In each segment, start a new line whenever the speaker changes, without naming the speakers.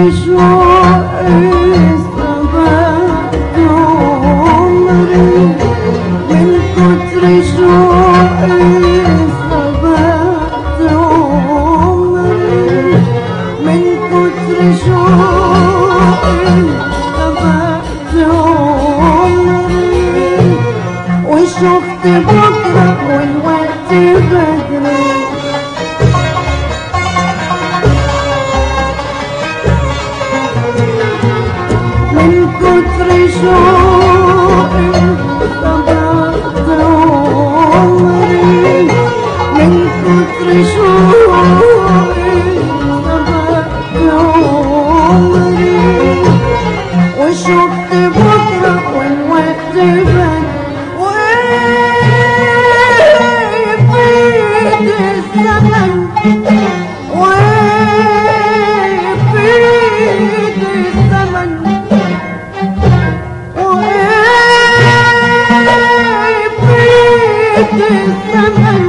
وشفت بكرة والوقت بدري من كتر شوقي صبرت عمري من كتر شوقي صبرت عمري وشفت بكرة والوقت بان وفيت الزمن وفيت الزمن وفيت الزمن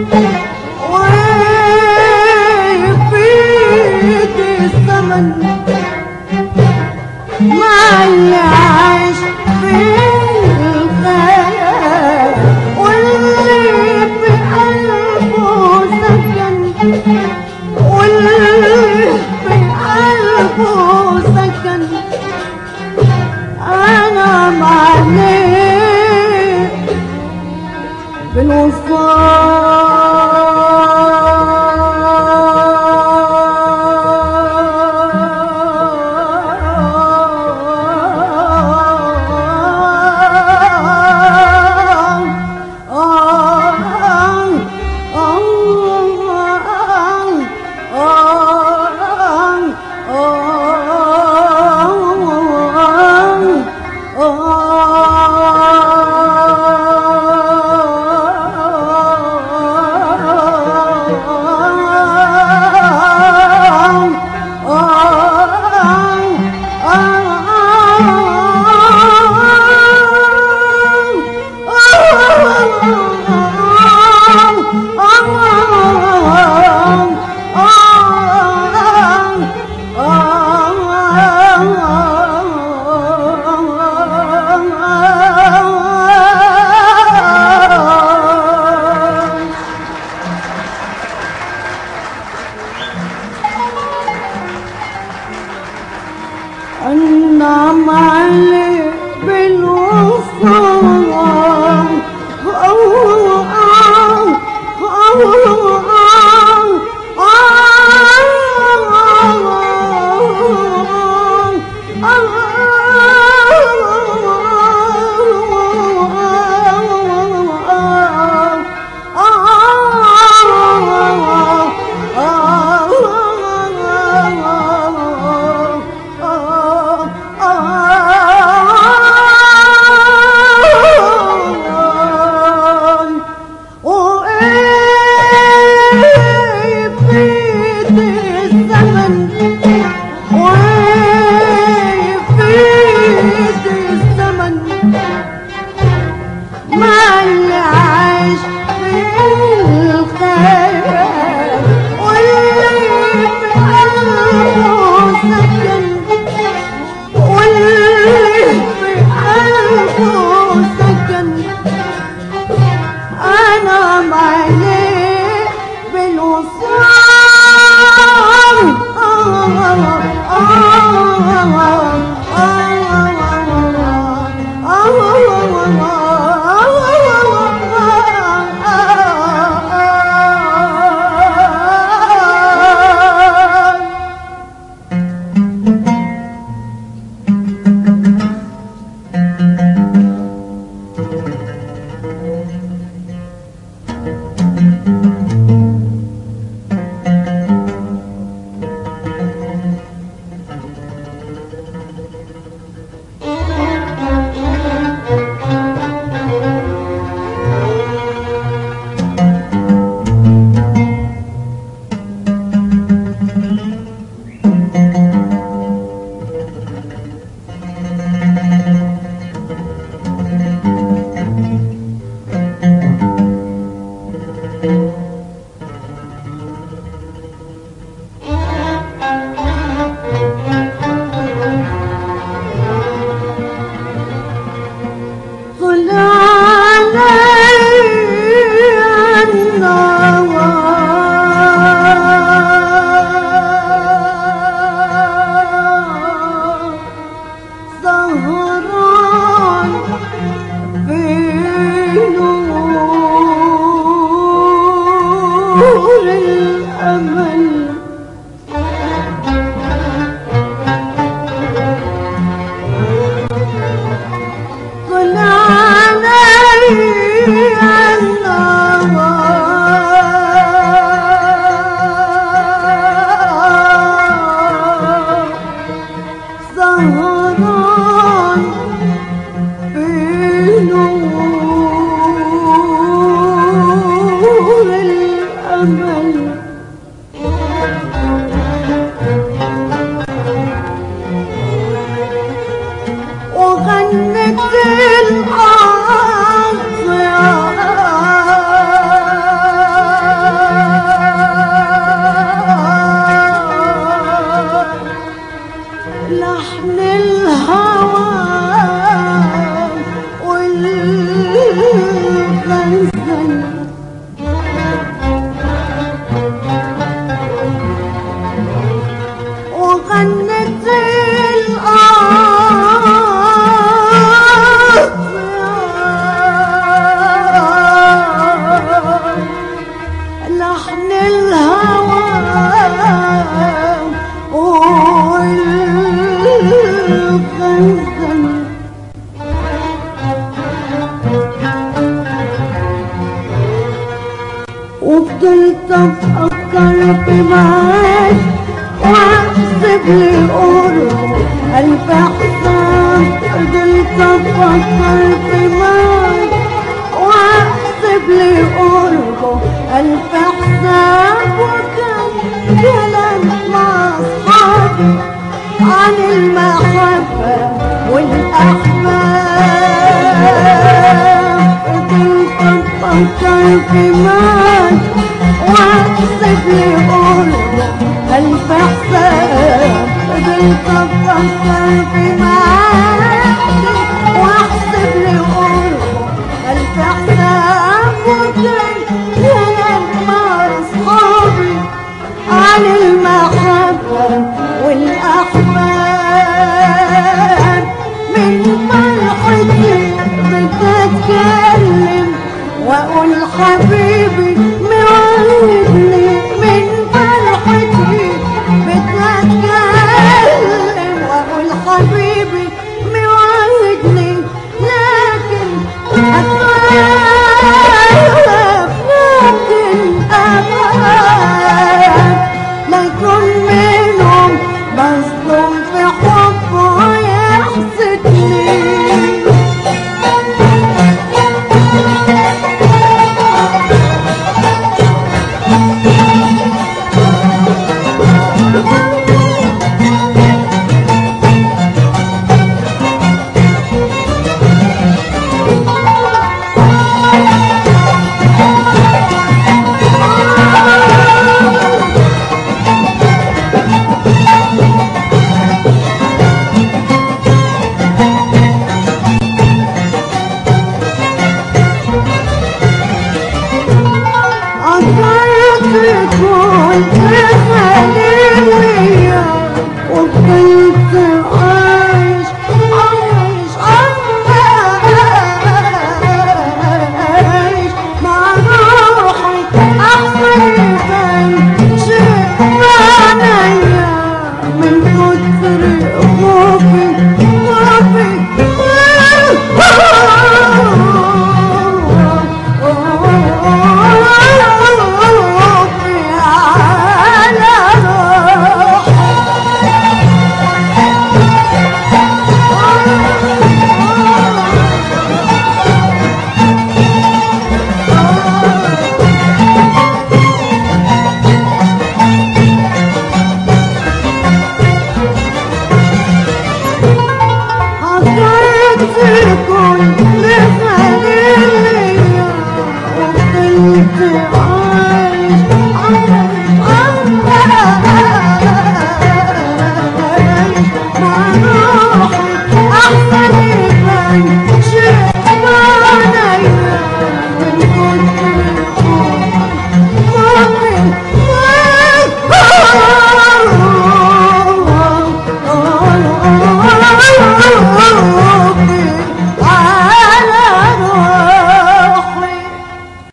وفيت الزمن مع اللي عاش في الخيال واللي في قلبه سكن واللي في قلبه سكن انا معلق أنعم عليه بالوصال ما اللي عاش في الخيال واللي في قلبه سكن واللي في قلبه سكن انا مالي بالوصال لحن الهوى والغزل وغنت الأرض لحن الهوى والغزل وفضلت افكر في معاك واحسب لي قرب الف حساب فضلت افكر في معاك واحسب لي قربه الف حساب وكان كلام مع اصحابي عن المحبه والاحباب فضلت افكر في معاك واحسب لي قربه الف حساب فضلت افكر في معاك واحسب لي قربه الف حساب وكان كلام مع اصحابي عن المحبة والأحباب من فرحتي بتتكلم وأقول حبيبي